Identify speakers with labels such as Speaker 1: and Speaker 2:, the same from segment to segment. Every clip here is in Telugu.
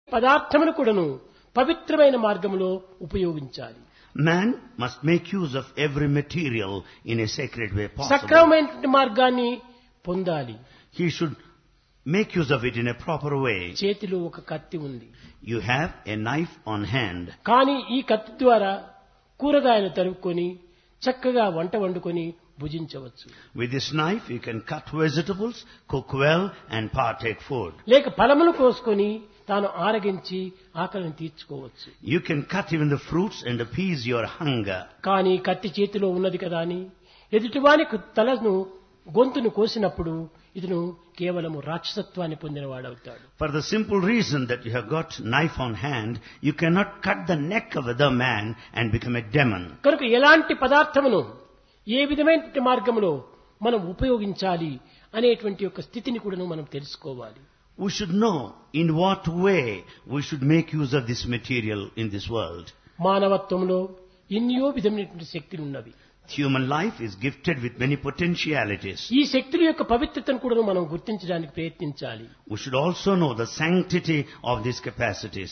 Speaker 1: పదార్థమును కూడాను పవిత్రమైన మార్గంలో ఉపయోగించాలి
Speaker 2: Man must make use of every material in a sacred way possible.
Speaker 1: సక్రమమైనటువంటి మార్గాన్ని పొందాలి
Speaker 2: He should make use of it in a proper way.
Speaker 1: చేతిలో ఒక కత్తి ఉంది
Speaker 2: You have a knife on hand.
Speaker 1: కానీ ఈ కత్తి ద్వారా కూరగాయలు తరుక్కొని చక్కగా వంట వండుకొని భుజించవచ్చు
Speaker 2: With this knife you can cut vegetables, cook well and partake food.
Speaker 1: లేక ఫలములు కోసుకొని తాను ఆరగించి ఆకలిని తీర్చుకోవచ్చు
Speaker 2: You can cut even the fruits and appease your hunger.
Speaker 1: కానీ కత్తి చేతిలో ఉన్నది కదా అని ఎదుటివాని తలను గొంతును కోసినప్పుడు ఇతను కేవలము రాక్షసత్వాన్ని పొందినవాడవుతాడు
Speaker 2: For the simple reason that you have got knife on hand, you cannot cut the neck of other man and become a demon.
Speaker 1: కనుక ఎలాంటి పదార్థమును ఏ విధమైన మార్గంలో మనం ఉపయోగించాలి అనేటువంటి యొక్క స్థితిని కూడా మనం తెలుసుకోవాలి
Speaker 2: We should know in what way we should make use of this material in this world.
Speaker 1: మానవత్వంలో ఎన్నో విధమైనటువంటి శక్తులు ఉన్నవి
Speaker 2: Human life is gifted with many potentialities.
Speaker 1: ఈ శక్తుల యొక్క పవిత్రతను కూడా మనం గుర్తించడానికి ప్రయత్నించాలి
Speaker 2: We should also know the sanctity of these capacities.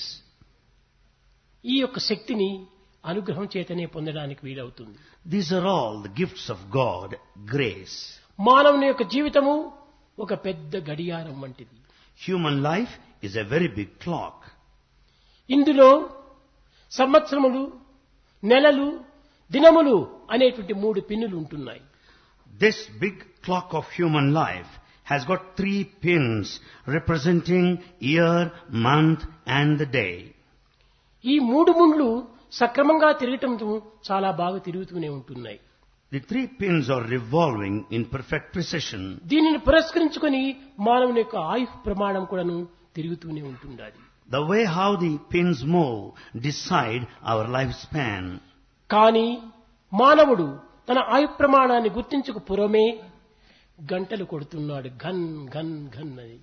Speaker 1: ఈ యొక్క శక్తిని అనుగ్రహం చేతనే పొందడానికి వీలవుతుంది
Speaker 2: These are all the gifts of God, grace.
Speaker 1: మానవుని యొక్క జీవితము ఒక పెద్ద గడియారం వంటిది
Speaker 2: Human life is a very big clock.
Speaker 1: ఇందులో సంవత్సరములు నెలలు దినములు అనేటువంటి మూడు పిన్నులు ఉంటున్నాయి
Speaker 2: This big clock of human life has got three pins representing year, month and the day.
Speaker 1: ఈ మూడు ముండ్లు సక్రమంగా తిరగటంతో చాలా బాగా తిరుగుతూనే ఉంటున్నాయి
Speaker 2: The three pins are revolving in perfect precision.
Speaker 1: దీనిని పురస్కరించుకొని మానవుని యొక్క ఆయుష్ ప్రమాణం కూడాను తిరుగుతూనే ఉంటుండాలి
Speaker 2: The way how the pins move decide our lifespan.
Speaker 1: కానీ మానవుడు తన ఆయు ప్రమాణాన్ని గుర్తించక పురమే గంటలు కొడుతున్నాడు ఘన్ ఘన్ ఘన్ అని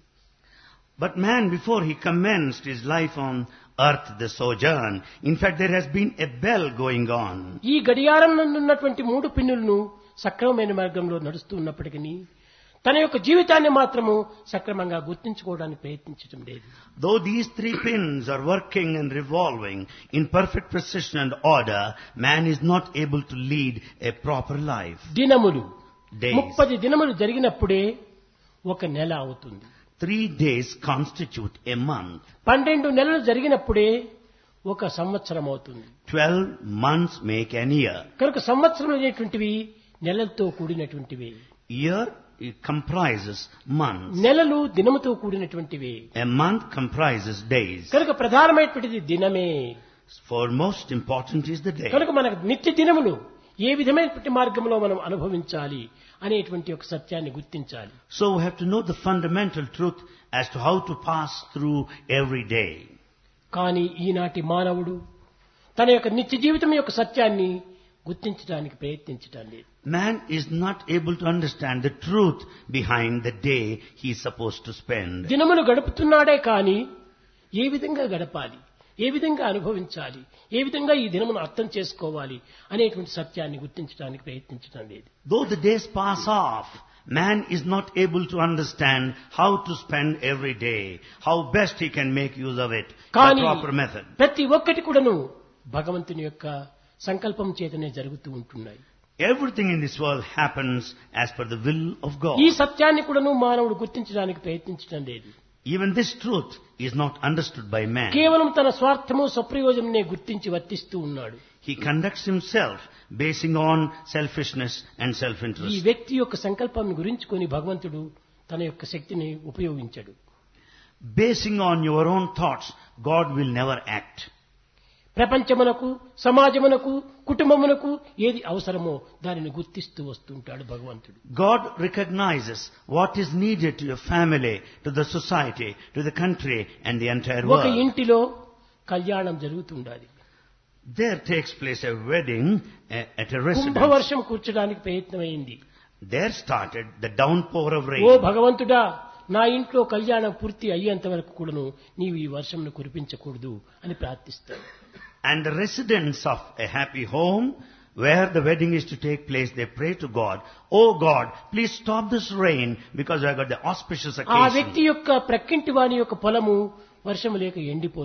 Speaker 2: But man, before he commenced his life on earth, the sojourn, in fact there has been a bell going on.
Speaker 1: ఈ గడియారం నందు ఉన్నటువంటి మూడు పిన్నులను సక్రమమైన మార్గంలో నడుస్తూ ఉన్నప్పటికీ తన యొక్క జీవితాన్ని మాత్రము సక్రమంగా గుర్తించుకోవడానికి ప్రయత్నించడం లేదు
Speaker 2: Though these three pins are working and revolving in perfect precision and order, man is not able to lead a proper life.
Speaker 1: దినములు
Speaker 2: Days.
Speaker 1: ముప్పది దినములు జరిగినప్పుడే ఒక నెల అవుతుంది
Speaker 2: Three days constitute a month.
Speaker 1: పన్నెండు నెలలు జరిగినప్పుడే ఒక సంవత్సరం అవుతుంది
Speaker 2: Twelve months make an year.
Speaker 1: కనుక సంవత్సరం అనేటువంటివి నెలలతో కూడినటువంటివి
Speaker 2: Year it comprises months.
Speaker 1: నెలలు దినముతో కూడినటువంటివి
Speaker 2: A month comprises days.
Speaker 1: కనుక ప్రధానమైనటువంటిది దినమే
Speaker 2: For most important is the day.
Speaker 1: కనుక మనకు నిత్య దినములు ఏ విధమైనటువంటి మార్గంలో మనం అనుభవించాలి అనేటువంటి ఒక సత్యాన్ని గుర్తించాలి
Speaker 2: So we have to know the fundamental truth as to how to pass through every day.
Speaker 1: కానీ ఈనాటి మానవుడు తన యొక్క నిత్య జీవితం యొక్క సత్యాన్ని గుర్తించడానికి ప్రయత్నించటం లేదు
Speaker 2: Man is not able to understand the truth behind the day he is supposed to spend.
Speaker 1: దినములు గడుపుతున్నాడే కానీ ఏ విధంగా గడపాలి ఏ విధంగా అనుభవించాలి ఏ విధంగా ఈ దినమును అర్థం చేసుకోవాలి అనేటువంటి సత్యాన్ని గుర్తించడానికి ప్రయత్నించడం లేదు
Speaker 2: Though the days pass off, man is not able to understand how to spend every day, how best he can make use of it, the
Speaker 1: కానీ
Speaker 2: proper method.
Speaker 1: ప్రతి ఒక్కటి కూడాను భగవంతుని యొక్క సంకల్పం చేతనే జరుగుతూ ఉంటున్నాయి
Speaker 2: Everything in this world happens as per the will of God.
Speaker 1: ఈ సత్యాన్ని కూడాను మానవుడు గుర్తించడానికి ప్రయత్నించడం లేదు
Speaker 2: Even this truth is not understood by man.
Speaker 1: కేవలం తన స్వార్థము స్వప్రయోజననే గుర్తించి వర్తిస్తూ ఉన్నాడు
Speaker 2: He conducts himself basing on selfishness and
Speaker 1: ఈ
Speaker 2: self-interest.
Speaker 1: వ్యక్తి యొక్క సంకల్పం గురించుకొని భగవంతుడు తన యొక్క శక్తిని ఉపయోగించడు
Speaker 2: Basing on your own thoughts, God will never act.
Speaker 1: ప్రపంచమునకు సమాజమునకు కుటుంబమునకు ఏది అవసరమో దానిని గుర్తిస్తూ వస్తుంటాడు భగవంతుడు
Speaker 2: God recognizes what is needed to your family, to the society, to the country and the entire
Speaker 1: ఒక
Speaker 2: world.
Speaker 1: ఇంటిలో కళ్యాణం జరుగుతుండాలి
Speaker 2: There takes place a wedding eh, at a residence.
Speaker 1: కుంభవర్షం కూర్చడానికి ప్రయత్నమైంది
Speaker 2: There started the downpour of
Speaker 1: oh
Speaker 2: rain.
Speaker 1: భగవంతుడా నా ఇంట్లో కళ్యాణం పూర్తి అయ్యేంత వరకు కూడాను నీవు ఈ వర్షంను కురిపించకూడదు అని ప్రార్థిస్తాడు
Speaker 2: And the residents of a happy home where the wedding is to take place, they pray to God, Oh God, please stop this rain because I got the auspicious
Speaker 1: ఆ వ్యక్తి
Speaker 2: occasion.
Speaker 1: యొక్క ప్రక్కింటి వాని యొక్క పొలము వర్షము లేక ఎండిపో